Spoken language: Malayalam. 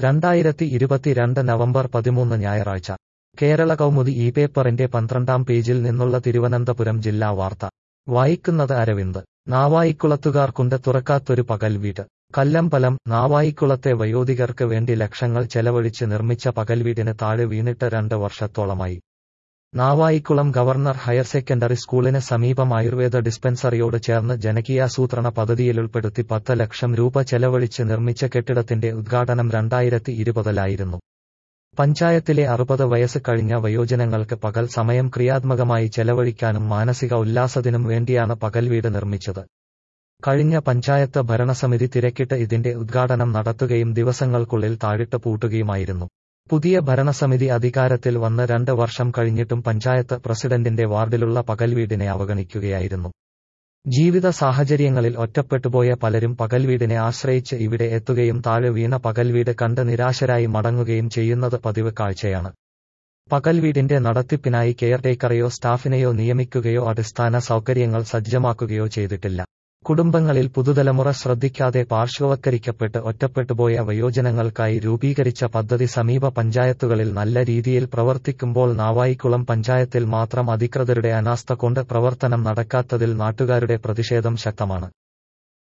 രണ്ടായിരത്തി ഇരുപത്തിരണ്ട് നവംബർ പതിമൂന്ന് ഞായറാഴ്ച കേരള കൗമുദി ഈ പേപ്പറിന്റെ പന്ത്രണ്ടാം പേജിൽ നിന്നുള്ള തിരുവനന്തപുരം ജില്ലാ വാർത്ത വായിക്കുന്നത് അരവിന്ദ് നാവായിക്കുളത്തുകാർക്കുണ്ട് തുറക്കാത്തൊരു പകൽ വീട് കല്ലമ്പലം നാവായിക്കുളത്തെ വയോധികർക്ക് വേണ്ടി ലക്ഷങ്ങൾ ചെലവഴിച്ച് നിർമ്മിച്ച പകൽവീടിന് താഴെ വീണിട്ട് രണ്ട് വർഷത്തോളമായി നാവായിക്കുളം ഗവർണർ ഹയർ സെക്കൻഡറി സ്കൂളിന് സമീപം ആയുർവേദ ഡിസ്പെൻസറിയോട് ചേർന്ന് ജനകീയാസൂത്രണ പദ്ധതിയിലുൾപ്പെടുത്തി പത്ത് ലക്ഷം രൂപ ചെലവഴിച്ച് നിർമ്മിച്ച കെട്ടിടത്തിന്റെ ഉദ്ഘാടനം രണ്ടായിരത്തി ഇരുപതിലായിരുന്നു പഞ്ചായത്തിലെ അറുപത് വയസ്സ് കഴിഞ്ഞ വയോജനങ്ങൾക്ക് പകൽ സമയം ക്രിയാത്മകമായി ചെലവഴിക്കാനും മാനസിക ഉല്ലാസത്തിനും വേണ്ടിയാണ് പകൽവീട് നിർമ്മിച്ചത് കഴിഞ്ഞ പഞ്ചായത്ത് ഭരണസമിതി തിരക്കിട്ട് ഇതിന്റെ ഉദ്ഘാടനം നടത്തുകയും ദിവസങ്ങൾക്കുള്ളിൽ താഴിട്ട് പൂട്ടുകയുമായിരുന്നു പുതിയ ഭരണസമിതി അധികാരത്തിൽ വന്ന് രണ്ട് വർഷം കഴിഞ്ഞിട്ടും പഞ്ചായത്ത് പ്രസിഡന്റിന്റെ വാർഡിലുള്ള പകൽവീടിനെ അവഗണിക്കുകയായിരുന്നു ജീവിത സാഹചര്യങ്ങളിൽ ഒറ്റപ്പെട്ടുപോയ പലരും പകൽവീടിനെ ആശ്രയിച്ച് ഇവിടെ എത്തുകയും താഴെ വീണ പകൽവീട് കണ്ട് നിരാശരായി മടങ്ങുകയും ചെയ്യുന്നത് പതിവ് കാഴ്ചയാണ് പകൽവീടിന്റെ നടത്തിപ്പിനായി കെയർടേക്കറെയോ സ്റ്റാഫിനെയോ നിയമിക്കുകയോ അടിസ്ഥാന സൗകര്യങ്ങൾ സജ്ജമാക്കുകയോ ചെയ്തിട്ടില്ല കുടുംബങ്ങളിൽ പുതുതലമുറ ശ്രദ്ധിക്കാതെ പാർശ്വവൽക്കരിക്കപ്പെട്ട് ഒറ്റപ്പെട്ടുപോയ വയോജനങ്ങൾക്കായി രൂപീകരിച്ച പദ്ധതി സമീപ പഞ്ചായത്തുകളിൽ നല്ല രീതിയിൽ പ്രവർത്തിക്കുമ്പോൾ നാവായിക്കുളം പഞ്ചായത്തിൽ മാത്രം അധികൃതരുടെ അനാസ്ഥ കൊണ്ട് പ്രവർത്തനം നടക്കാത്തതിൽ നാട്ടുകാരുടെ പ്രതിഷേധം ശക്തമാണ്